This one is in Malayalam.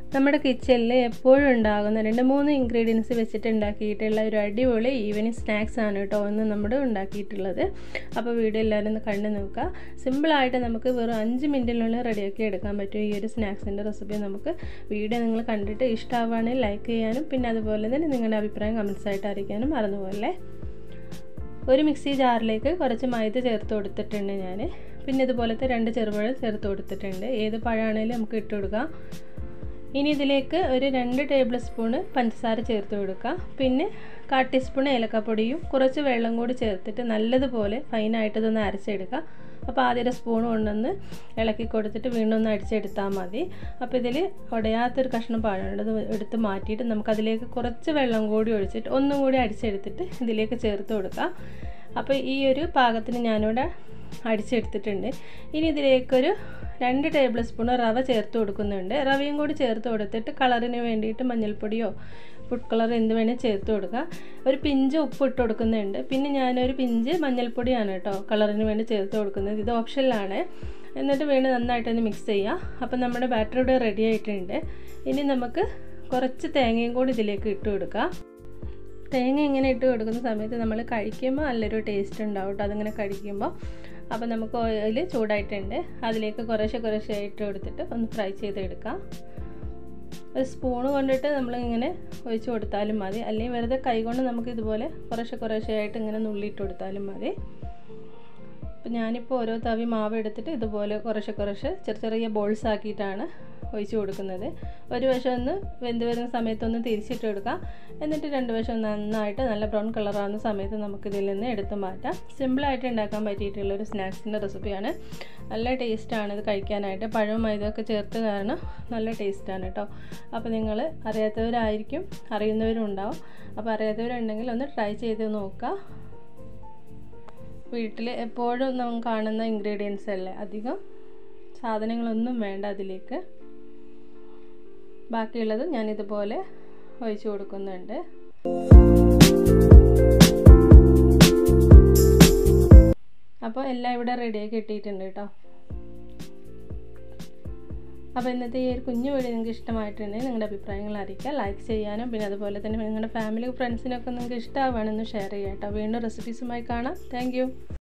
നമ്മുടെ കിച്ചണിൽ എപ്പോഴും ഉണ്ടാകുന്ന രണ്ട് മൂന്ന് ഇൻഗ്രീഡിയൻസ് വെച്ചിട്ട് ഉണ്ടാക്കിയിട്ടുള്ള ഒരു അടിപൊളി ഈവനിങ് സ്നാക്സ് ആണ് കേട്ടോ ഇന്ന് നമ്മൾ ഉണ്ടാക്കിയിട്ടുള്ളത് അപ്പോൾ വീഡിയോ എല്ലാവരും ഒന്ന് കണ്ടു നോക്കുക സിമ്പിളായിട്ട് നമുക്ക് വെറും അഞ്ച് മിനിറ്റിനുള്ളിൽ റെഡിയാക്കി എടുക്കാൻ പറ്റും ഈ ഒരു സ്നാക്സിൻ്റെ റെസിപ്പി നമുക്ക് വീഡിയോ നിങ്ങൾ കണ്ടിട്ട് ഇഷ്ടമാവുകയാണെങ്കിൽ ലൈക്ക് ചെയ്യാനും പിന്നെ അതുപോലെ തന്നെ നിങ്ങളുടെ അഭിപ്രായം കമൻസ് ആയിട്ട് അറിയിക്കാനും മറന്നുപോലെ ഒരു മിക്സി ജാറിലേക്ക് കുറച്ച് മൈദ ചേർത്ത് കൊടുത്തിട്ടുണ്ട് ഞാൻ പിന്നെ ഇതുപോലത്തെ രണ്ട് ചെറുപഴം ചേർത്ത് കൊടുത്തിട്ടുണ്ട് ഏത് പഴമാണെങ്കിലും നമുക്ക് ഇട്ട് കൊടുക്കാം ഇനി ഇതിലേക്ക് ഒരു രണ്ട് ടേബിൾ സ്പൂണ് പഞ്ചസാര ചേർത്ത് കൊടുക്കുക പിന്നെ കാ ടീസ്പൂൺ ഏലക്കപ്പൊടിയും കുറച്ച് വെള്ളം കൂടി ചേർത്തിട്ട് നല്ലതുപോലെ ഫൈനായിട്ട് ഇതൊന്ന് അരച്ചെടുക്കുക അപ്പോൾ ആദ്യം ഒരു സ്പൂൺ കൊണ്ടൊന്ന് ഇളക്കി കൊടുത്തിട്ട് വീണ്ടും ഒന്ന് അടിച്ചെടുത്താൽ മതി അപ്പോൾ ഇതിൽ ഉടയാത്തൊരു കഷ്ണം പഴമുണ്ട് അത് എടുത്ത് മാറ്റിയിട്ട് നമുക്കതിലേക്ക് കുറച്ച് വെള്ളം കൂടി ഒഴിച്ചിട്ട് ഒന്നും കൂടി അടിച്ചെടുത്തിട്ട് ഇതിലേക്ക് ചേർത്ത് കൊടുക്കുക അപ്പോൾ ഈ ഒരു പാകത്തിന് ഞാനിവിടെ അടിച്ചെടുത്തിട്ടുണ്ട് ഇനി ഇതിലേക്കൊരു രണ്ട് ടേബിൾ സ്പൂൺ റവ ചേർത്ത് കൊടുക്കുന്നുണ്ട് റവയും കൂടി ചേർത്ത് കൊടുത്തിട്ട് കളറിന് വേണ്ടിയിട്ട് മഞ്ഞൾപ്പൊടിയോ ഫുഡ് കളർ എന്ത് വേണേൽ ചേർത്ത് കൊടുക്കുക ഒരു പിഞ്ച് ഉപ്പ് ഇട്ട് കൊടുക്കുന്നുണ്ട് പിന്നെ ഞാനൊരു പിഞ്ച് മഞ്ഞൾപ്പൊടിയാണ് കേട്ടോ കളറിന് വേണ്ടി ചേർത്ത് കൊടുക്കുന്നത് ഇത് ഓപ്ഷനിലാണ് എന്നിട്ട് വീണ്ടും നന്നായിട്ടൊന്ന് മിക്സ് ചെയ്യുക അപ്പം നമ്മുടെ ബാറ്റർ ഇവിടെ റെഡി ആയിട്ടുണ്ട് ഇനി നമുക്ക് കുറച്ച് തേങ്ങയും കൂടി ഇതിലേക്ക് ഇട്ട് കൊടുക്കുക തേങ്ങ ഇങ്ങനെ ഇട്ട് കൊടുക്കുന്ന സമയത്ത് നമ്മൾ കഴിക്കുമ്പോൾ നല്ലൊരു ടേസ്റ്റ് ഉണ്ടാവും കേട്ടോ അതിങ്ങനെ കഴിക്കുമ്പോൾ അപ്പോൾ നമുക്ക് ഓയിൽ ചൂടായിട്ടുണ്ട് അതിലേക്ക് കുറേശ്ശെ കുറേശ്ശെ ഇട്ട് കൊടുത്തിട്ട് ഒന്ന് ഫ്രൈ ചെയ്തെടുക്കാം ഒരു സ്പൂണ് കൊണ്ടിട്ട് നമ്മളിങ്ങനെ ഒഴിച്ച് കൊടുത്താലും മതി അല്ലെങ്കിൽ വെറുതെ കൈ കൊണ്ട് നമുക്ക് ഇതുപോലെ കുറേശ്ശെ കുറേശ്ശെ ആയിട്ട് ഇങ്ങനെ നുള്ളിയിട്ട് കൊടുത്താലും മതി അപ്പോൾ ഞാനിപ്പോൾ ഓരോ തവി മാവ് എടുത്തിട്ട് ഇതുപോലെ കുറേശ്ശെ കുറേശ്ശെ ചെറിയ ചെറിയ ബോൾസ് ആക്കിയിട്ടാണ് ഒഴിച്ച് കൊടുക്കുന്നത് ഒരു വശം ഒന്ന് വെന്ത് വരുന്ന സമയത്തൊന്ന് തിരിച്ചിട്ട് കൊടുക്കാം എന്നിട്ട് രണ്ട് വശം നന്നായിട്ട് നല്ല ബ്രൗൺ കളറാകുന്ന സമയത്ത് നമുക്കിതിൽ നിന്ന് എടുത്ത് മാറ്റാം സിമ്പിളായിട്ട് ഉണ്ടാക്കാൻ പറ്റിയിട്ടുള്ള ഒരു സ്നാക്സിൻ്റെ റെസിപ്പിയാണ് നല്ല ടേസ്റ്റാണ് ഇത് കഴിക്കാനായിട്ട് പഴവും മൈദയൊക്കെ ചേർത്ത് കാരണം നല്ല ടേസ്റ്റാണ് കേട്ടോ അപ്പോൾ നിങ്ങൾ അറിയാത്തവരായിരിക്കും അറിയുന്നവരും ഉണ്ടാവും അപ്പോൾ അറിയാത്തവരുണ്ടെങ്കിൽ ഒന്ന് ട്രൈ ചെയ്ത് നോക്കുക വീട്ടിൽ എപ്പോഴും നമ്മൾ കാണുന്ന ഇൻഗ്രീഡിയൻസ് അല്ലേ അധികം സാധനങ്ങളൊന്നും വേണ്ട അതിലേക്ക് ബാക്കിയുള്ളത് ഞാൻ ഇതുപോലെ ഒഴിച്ചു കൊടുക്കുന്നുണ്ട് അപ്പോൾ എല്ലാം ഇവിടെ റെഡിയാക്കി ഇട്ടിട്ടുണ്ട് കേട്ടോ അപ്പോൾ ഇന്നത്തെ ഈ ഒരു കുഞ്ഞു വീഡിയോ നിങ്ങൾക്ക് ഇഷ്ടമായിട്ടുണ്ടെങ്കിൽ നിങ്ങളുടെ അഭിപ്രായങ്ങൾ അറിയിക്കുക ലൈക്ക് ചെയ്യാനും പിന്നെ അതുപോലെ തന്നെ നിങ്ങളുടെ ഫാമിലി ഫ്രണ്ട്സിനൊക്കെ നിങ്ങൾക്ക് ഇഷ്ടമാവുകയാണെന്ന് ഷെയർ ചെയ്യാം കേട്ടോ വീണ്ടും റെസിപ്പീസുമായി കാണാം താങ്ക്